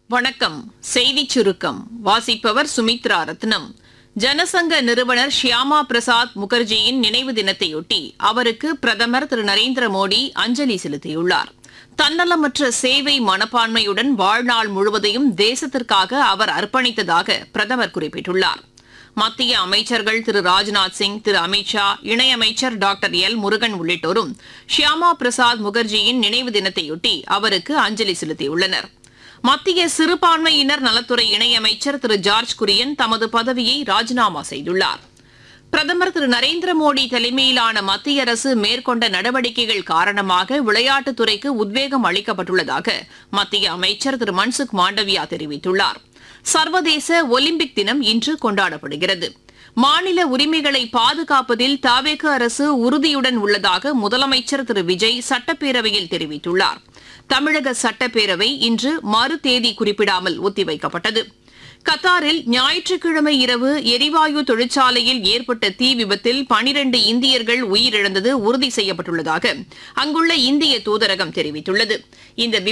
வணக்கம் செய்திச் சுருக்கம் வாசிப்பவர் சுமித்ரா ரத்னம் ஜனசங்க நிறுவனர் ஷியாமா பிரசாத் முகர்ஜியின் நினைவு தினத்தையொட்டி அவருக்கு பிரதமர் திரு நரேந்திர மோடி அஞ்சலி செலுத்தியுள்ளார் தன்னலமற்ற சேவை மனப்பான்மையுடன் வாழ்நாள் முழுவதையும் தேசத்திற்காக அவர் அர்ப்பணித்ததாக பிரதமர் குறிப்பிட்டுள்ளார் மத்திய அமைச்சர்கள் திரு ராஜ்நாத் சிங் திரு அமித்ஷா இணையமைச்சர் டாக்டர் எல் முருகன் உள்ளிட்டோரும் ஷியாமா பிரசாத் முகர்ஜியின் நினைவு தினத்தையொட்டி அவருக்கு அஞ்சலி செலுத்தியுள்ளனர் மத்திய சிறுபான்மையினர் நலத்துறை இணையமைச்சர் திரு ஜார்ஜ் குரியன் தமது பதவியை ராஜினாமா செய்துள்ளார் பிரதமர் திரு நரேந்திர மோடி தலைமையிலான மத்திய அரசு மேற்கொண்ட நடவடிக்கைகள் காரணமாக விளையாட்டுத்துறைக்கு உத்வேகம் அளிக்கப்பட்டுள்ளதாக மத்திய அமைச்சர் திரு மன்சுக் மாண்டவியா தெரிவித்துள்ளார் சர்வதேச ஒலிம்பிக் தினம் இன்று கொண்டாடப்படுகிறது மாநில உரிமைகளை பாதுகாப்பதில் தாவேக அரசு உறுதியுடன் உள்ளதாக முதலமைச்சர் திரு விஜய் சட்டப்பேரவையில் தெரிவித்துள்ளார் தமிழக சட்டப்பேரவை இன்று மறு தேதி குறிப்பிடாமல் ஒத்திவைக்கப்பட்டது கத்தாரில் ஞாயிற்றுக்கிழமை இரவு எரிவாயு தொழிற்சாலையில் ஏற்பட்ட தீ விபத்தில் பனிரண்டு இந்தியர்கள் உயிரிழந்தது உறுதி செய்யப்பட்டுள்ளதாக அங்குள்ள இந்திய தூதரகம் தெரிவித்துள்ளது இந்த